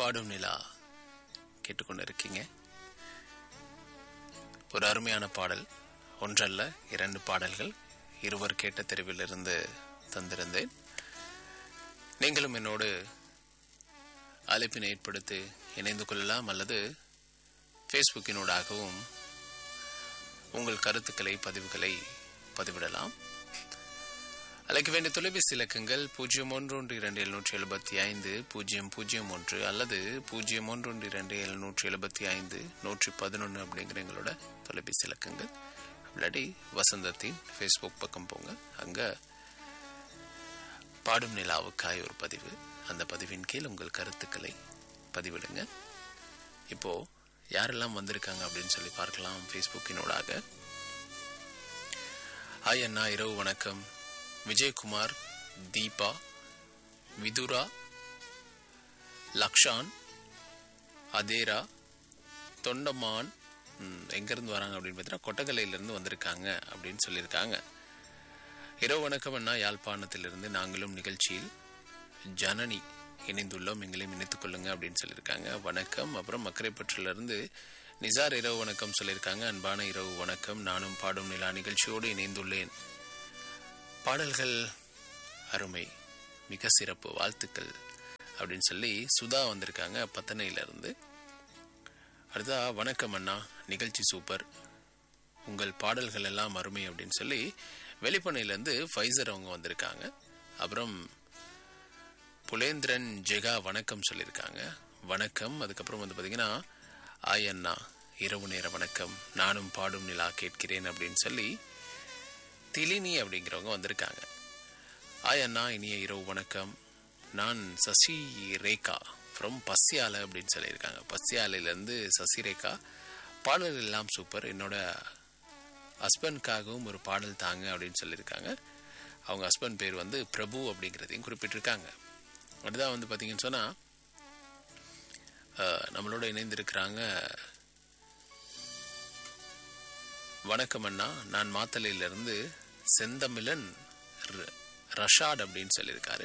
பாடும் நிலா கேட்டுக்கொண்டு இருக்கீங்க ஒரு அருமையான பாடல் ஒன்றல்ல இரண்டு பாடல்கள் இருவர் கேட்ட தெருவிலிருந்து தந்திருந்தேன் நீங்களும் என்னோடு அழைப்பினை ஏற்படுத்தி இணைந்து கொள்ளலாம் அல்லது ஃபேஸ்புக்கினூடாகவும் உங்கள் கருத்துக்களை பதிவுகளை பதிவிடலாம் அழைக்க வேண்டிய தொலைபேசி இலக்கங்கள் பூஜ்ஜியம் ஒன்று ஒன்று இரண்டு எழுநூற்றி எழுபத்தி ஐந்து பூஜ்ஜியம் பூஜ்ஜியம் ஒன்று அல்லது பூஜ்ஜியம் ஒன்று ஒன்று இரண்டு எழுநூற்றி எழுபத்தி ஐந்து நூற்றி பதினொன்று அப்படிங்கிற எங்களோட தொலைபேசி இலக்கங்கள் இல்லாட்டி வசந்தத்தின் ஃபேஸ்புக் பக்கம் போங்க அங்கே பாடும் நிலாவுக்காய் ஒரு பதிவு அந்த பதிவின் கீழ் உங்கள் கருத்துக்களை பதிவிடுங்க இப்போ யாரெல்லாம் வந்திருக்காங்க அப்படின்னு சொல்லி பார்க்கலாம் ஃபேஸ்புக்கினூடாக ஹாய் அண்ணா இரவு வணக்கம் விஜயகுமார் தீபா விதுரா லக்ஷான் அதேரா தொண்டமான் ம், எங்கிருந்து வராங்க அப்படின்னு பார்த்தீங்கன்னா கொட்டகலையிலிருந்து வந்திருக்காங்க அப்படின்னு சொல்லியிருக்காங்க இரவு வணக்கம் அண்ணா யாழ்ப்பாணத்திலிருந்து நாங்களும் நிகழ்ச்சியில் ஜனனி இணைந்துள்ளோம் எங்களையும் இணைத்துக் கொள்ளுங்க அப்படின்னு சொல்லியிருக்காங்க வணக்கம் அப்புறம் மக்கரைப்பற்றிலிருந்து நிசார் இரவு வணக்கம் சொல்லியிருக்காங்க அன்பான இரவு வணக்கம் நானும் பாடும் நிலா நிகழ்ச்சியோடு இணைந்துள்ளேன் பாடல்கள் அருமை மிக சிறப்பு வாழ்த்துக்கள் அப்படின்னு சொல்லி சுதா வந்திருக்காங்க பத்தனையிலிருந்து அடுத்தா வணக்கம் அண்ணா நிகழ்ச்சி சூப்பர் உங்கள் பாடல்கள் எல்லாம் அருமை அப்படின்னு சொல்லி வெளிப்பனையிலேருந்து ஃபைசர் அவங்க வந்திருக்காங்க அப்புறம் புலேந்திரன் ஜெகா வணக்கம் சொல்லியிருக்காங்க வணக்கம் அதுக்கப்புறம் வந்து பார்த்தீங்கன்னா ஆய் அண்ணா இரவு நேர வணக்கம் நானும் பாடும் நிலா கேட்கிறேன் அப்படின்னு சொல்லி திலினி அப்படிங்கிறவங்க வந்திருக்காங்க ஆய் அண்ணா இனிய இரவு வணக்கம் நான் சசி ரேகா ஃப்ரம் பஸ்யால அப்படின்னு சொல்லியிருக்காங்க பஸ்யாலையிலேருந்து சசி ரேகா பாடல்கள் எல்லாம் சூப்பர் என்னோட ஹஸ்பண்ட்காகவும் ஒரு பாடல் தாங்க அப்படின்னு சொல்லியிருக்காங்க அவங்க ஹஸ்பண்ட் பேர் வந்து பிரபு அப்படிங்கிறதையும் குறிப்பிட்டிருக்காங்க அடுத்ததான் வந்து பார்த்தீங்கன்னு சொன்னால் நம்மளோட இணைந்திருக்கிறாங்க வணக்கம் அண்ணா நான் மாத்தலையிலிருந்து செந்தமிழன் ர- ரஷாட் அப்படின்னு சொல்லியிருக்காரு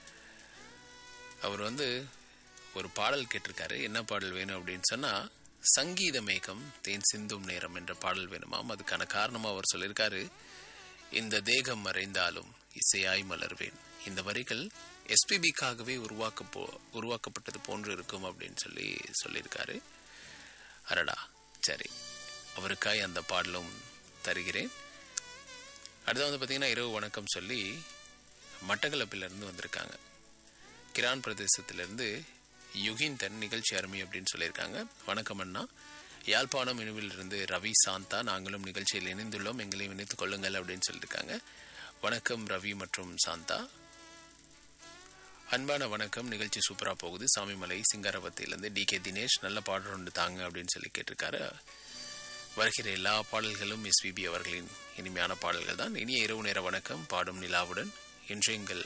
அவர் வந்து ஒரு பாடல் கேட்டிருக்காரு என்ன பாடல் வேணும் அப்படின்னு சொன்னா சங்கீத மேகம் தேன் சிந்தும் நேரம் என்ற பாடல் வேணுமாம் அதுக்கான காரணமா அவர் சொல்லியிருக்காரு இந்த தேகம் மறைந்தாலும் இசையாய் மலர்வேன் இந்த வரிகள் எஸ்பிபிக்காகவே உருவாக்க போ உருவாக்கப்பட்டது போன்று இருக்கும் அப்படின்னு சொல்லி சொல்லியிருக்காரு அரடா சரி அவருக்காய் அந்த பாடலும் தருகிறேன் அடுத்து வந்து பார்த்தீங்கன்னா இரவு வணக்கம் சொல்லி மட்டக்களப்பிலிருந்து வந்திருக்காங்க கிரான் பிரதேசத்திலிருந்து யுகிந்தன் நிகழ்ச்சி அருமை அப்படின்னு சொல்லியிருக்காங்க வணக்கம் அண்ணா யாழ்ப்பாணம் இருந்து ரவி சாந்தா நாங்களும் நிகழ்ச்சியில் இணைந்துள்ளோம் எங்களையும் இணைத்துக் கொள்ளுங்கள் அப்படின்னு சொல்லியிருக்காங்க வணக்கம் ரவி மற்றும் சாந்தா அன்பான வணக்கம் நிகழ்ச்சி சூப்பரா போகுது சாமிமலை சிங்காரவத்திலிருந்து டி கே தினேஷ் நல்ல பாடல் ஒன்று தாங்க அப்படின்னு சொல்லி கேட்டிருக்காரு வருகிற எல்லா பாடல்களும் எஸ்பிபி அவர்களின் இனிமையான பாடல்கள் தான் இனிய இரவு நேர வணக்கம் பாடும் நிலாவுடன் இன்று எங்கள்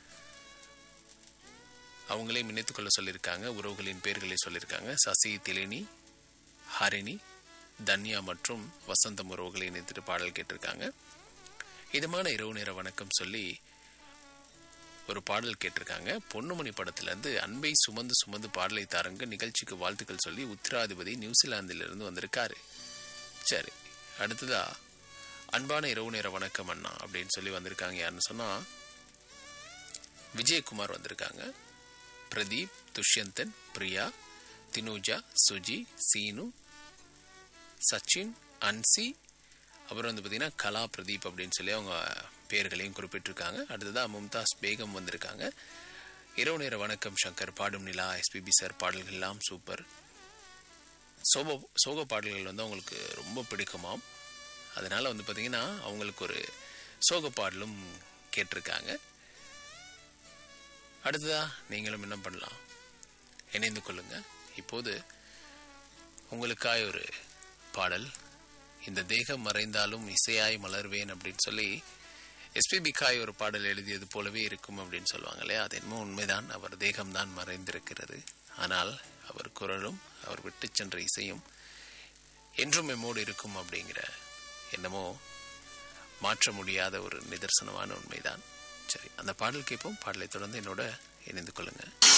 அவங்களையும் இணைத்துக் கொள்ள சொல்லியிருக்காங்க உறவுகளின் பெயர்களை சொல்லியிருக்காங்க சசி திலினி ஹரிணி தன்யா மற்றும் வசந்தம் உறவுகளை இணைத்துட்டு பாடல் கேட்டிருக்காங்க இதமான இரவு நேர வணக்கம் சொல்லி ஒரு பாடல் கேட்டிருக்காங்க பொன்னுமணி படத்துல இருந்து அன்பை சுமந்து சுமந்து பாடலை தாருங்க நிகழ்ச்சிக்கு வாழ்த்துக்கள் சொல்லி உத்திராதிபதி நியூசிலாந்திலிருந்து வந்திருக்காரு சரி அடுத்ததா அன்பான இரவு நேர வணக்கம் அண்ணா அப்படின்னு சொல்லி வந்திருக்காங்க யாருன்னு சொன்னா விஜயகுமார் வந்திருக்காங்க பிரதீப் துஷ்யந்தன் பிரியா தினுஜா சுஜி சீனு சச்சின் அன்சி அப்புறம் வந்து பார்த்தீங்கன்னா கலா பிரதீப் அப்படின்னு சொல்லி அவங்க பேர்களையும் குறிப்பிட்டிருக்காங்க அடுத்ததாக மும்தாஸ் பேகம் வந்திருக்காங்க இரவு நேர வணக்கம் சங்கர் பாடும் நிலா எஸ்பிபி சார் பாடல்கள் எல்லாம் சூப்பர் சோக சோக பாடல்கள் வந்து அவங்களுக்கு ரொம்ப பிடிக்குமாம் அதனால வந்து பார்த்தீங்கன்னா அவங்களுக்கு ஒரு சோக பாடலும் கேட்டிருக்காங்க அடுத்ததா நீங்களும் என்ன பண்ணலாம் இணைந்து கொள்ளுங்க இப்போது உங்களுக்காய் ஒரு பாடல் இந்த தேகம் மறைந்தாலும் இசையாய் மலர்வேன் அப்படின்னு சொல்லி எஸ்பிபிக்காய் ஒரு பாடல் எழுதியது போலவே இருக்கும் அப்படின்னு சொல்லுவாங்க இல்லையா அது என்னமோ உண்மைதான் அவர் தேகம்தான் மறைந்திருக்கிறது ஆனால் அவர் குரலும் அவர் விட்டு சென்ற இசையும் என்றும் எம்மோடு இருக்கும் அப்படிங்கிற என்னமோ மாற்ற முடியாத ஒரு நிதர்சனமான உண்மைதான் சரி அந்த பாடல் கேட்போம் பாடலை தொடர்ந்து என்னோட இணைந்து கொள்ளுங்க